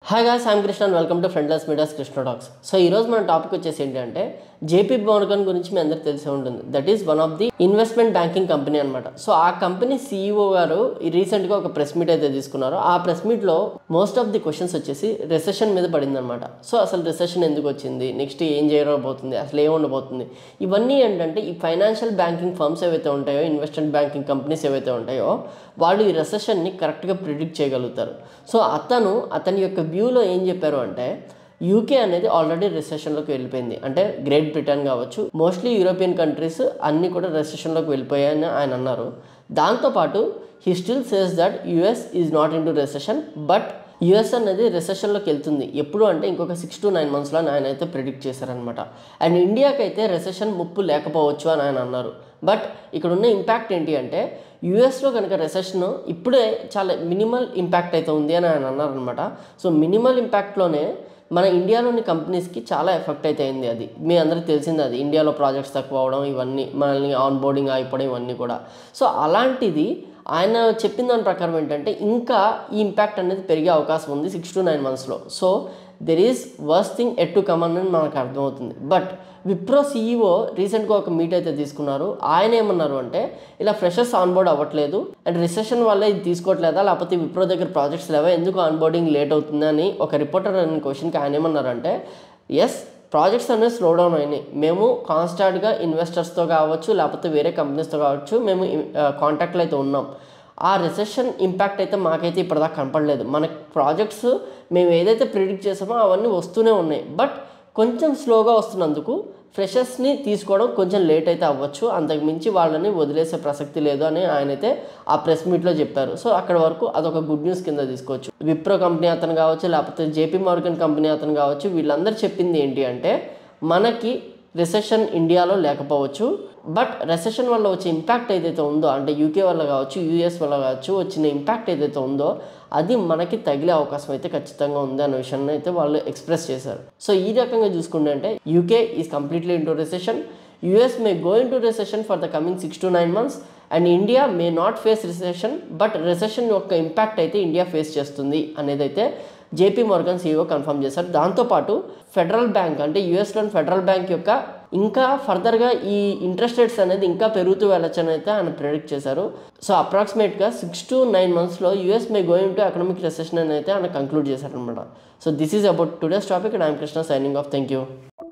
hi guys I'm Krishna and welcome to friendless media's Krishna talks so ఈ రోజు మన topic వచ్చేసి ఏంటంటే జేపీ మోర్గన్ గురించి మీ అందరికి తెలిసే ఉంటుంది that is one of the investment banking company అనమాట సో ఆ కంపెనీ సీఈఓ గారు రీసెంట్గా ఒక ప్రెస్ మీట్ అయితే తీసుకున్నారు ఆ ప్రెస్ మీట్లో మోస్ట్ ఆఫ్ ది క్వశ్చన్స్ వచ్చేసి రెసెషన్ మీద పడింది అనమాట సో అసలు రెసెషన్ ఎందుకు వచ్చింది నెక్స్ట్ ఏం చేయబోతుంది అసలు ఏం ఉండబోతుంది ఇవన్నీ ఏంటంటే ఈ ఫైనాన్షియల్ బ్యాంకింగ్ ఫర్మ్స్ ఏవైతే ఉంటాయో ఇన్వెస్ట్మెంట్ బ్యాంకింగ్ కంపెనీస్ ఏవైతే ఉంటాయో వాళ్ళు ఈ రెసెషన్ని కరెక్ట్గా ప్రిడిక్ట్ చేయగలుగుతారు సో అతను అతని యొక్క వ్యూలో ఏం చెప్పారు అంటే యూకే అనేది ఆల్రెడీ రిసెషన్లోకి వెళ్ళిపోయింది అంటే గ్రేట్ బ్రిటన్ కావచ్చు మోస్ట్లీ యూరోపియన్ కంట్రీస్ అన్నీ కూడా రెసెషన్లోకి వెళ్ళిపోయాయని ఆయన అన్నారు దాంతోపాటు he still says that US is not into recession but US అనేది రిసెషన్లోకి వెళ్తుంది ఎప్పుడు అంటే ఇంకొక సిక్స్ టు నైన్ మంత్స్లో ఆయన అయితే ప్రిడిక్ట్ చేశారనమాట అండ్ ఇండియాకి అయితే రెసెషన్ ముప్పు లేకపోవచ్చు అని ఆయన అన్నారు బట్ ఇక్కడ ఉన్న ఇంపాక్ట్ ఏంటి అంటే యూఎస్లో కనుక రెసెషన్ ఇప్పుడే చాలా మినిమల్ ఇంపాక్ట్ అయితే ఉంది అని ఆయన అన్నారనమాట సో మినిమల్ ఇంపాక్ట్లోనే మన ఇండియాలోని కంపెనీస్కి చాలా ఎఫెక్ట్ అయితే అయింది అది మీ అందరికి తెలిసింది అది ఇండియాలో ప్రాజెక్ట్స్ తక్కువ అవడం ఇవన్నీ మనల్ని ఆన్ బోర్డింగ్ అయిపోవడం ఇవన్నీ కూడా సో అలాంటిది ఆయన చెప్పిన దాని ప్రకారం ఏంటంటే ఇంకా ఈ ఇంపాక్ట్ అనేది పెరిగే అవకాశం ఉంది సిక్స్ టు నైన్ మంత్స్లో so there is worst thing yet to come అని మనకు అర్థమవుతుంది బట్ విప్రో సీఈఓ రీసెంట్గా ఒక మీట్ అయితే తీసుకున్నారు ఆయన ఏమన్నారు అంటే ఇలా ఫ్రెషర్స్ ఆన్బోర్డ్ అవ్వట్లేదు అండ్ రిసెషన్ వల్ల ఇది తీసుకోవట్లేదా లేకపోతే విప్రో దగ్గర ప్రాజెక్ట్స్ లేవా ఎందుకు ఆన్బోర్డింగ్ లేట్ అవుతుంది అని ఒక రిపోర్టర్ అనే క్వశ్చన్కి ఆయన ఏమన్నారంటే ఎస్ ప్రాజెక్ట్స్ అనేవి స్లో డౌన్ అయినాయి మేము కాన్స్టాంట్గా ఇన్వెస్టర్స్తో కావచ్చు లేకపోతే వేరే కంపెనీస్తో కావచ్చు మేము కాంటాక్ట్లో అయితే ఉన్నాం ఆ రిసెషన్ ఇంపాక్ట్ అయితే మాకైతే ఇప్పటిదాకా కనపడలేదు మన ప్రాజెక్ట్స్ మేము ఏదైతే ప్రిడిక్ట్ చేసామో అవన్నీ వస్తూనే ఉన్నాయి బట్ కొంచెం స్లోగా వస్తున్నందుకు ఫ్రెషర్స్ని తీసుకోవడం కొంచెం లేట్ అయితే అవ్వచ్చు అంతకు మించి వాళ్ళని వదిలేసే ప్రసక్తి లేదు అని ఆయన అయితే ఆ ప్రెస్ మీట్లో చెప్పారు సో అక్కడ వరకు అదొక గుడ్ న్యూస్ కింద తీసుకోవచ్చు విప్రో కంపెనీ అతను కావచ్చు లేకపోతే జేపీ మార్గన్ కంపెనీ అతను కావచ్చు వీళ్ళందరూ చెప్పింది ఏంటి అంటే మనకి రిసెషన్ ఇండియాలో లేకపోవచ్చు బట్ రెసెషన్ వల్ల వచ్చే ఇంపాక్ట్ ఏదైతే ఉందో అంటే యూకే వల్ల కావచ్చు యూఎస్ వల్ల కావచ్చు వచ్చిన ఇంపాక్ట్ ఏదైతే ఉందో అది మనకి తగిలే అవకాశం అయితే ఖచ్చితంగా ఉంది అనే విషయాన్ని అయితే వాళ్ళు ఎక్స్ప్రెస్ చేశారు సో ఈ రకంగా చూసుకుంటే అంటే UK is completely into recession US may go into recession for the coming six to nine months and India may not face recession but recession యొక్క ఇంపాక్ట్ అయితే ఇండియా ఫేస్ చేస్తుంది అనేది అయితే జేపీ మోర్గన్ సీఈఓ కన్ఫర్మ్ చేశారు దాంతోపాటు federal bank అంటే యూఎస్లోని federal bank యొక్క ఇంకా ఫర్దర్గా ఈ ఇంట్రెస్ట్ రేట్స్ అనేది ఇంకా పెరుగుతూ వెళ్ళొచ్చని అయితే ఆయన ప్రిడిక్ట్ చేశారు సో అప్రాక్సిమేట్గా సిక్స్ టు నైన్ మంత్స్లో US may going to economic recession అని అయితే ఆయన కంక్లూడ్ చేశారనమాట so this is about today's topic and I'm Krishna signing off thank you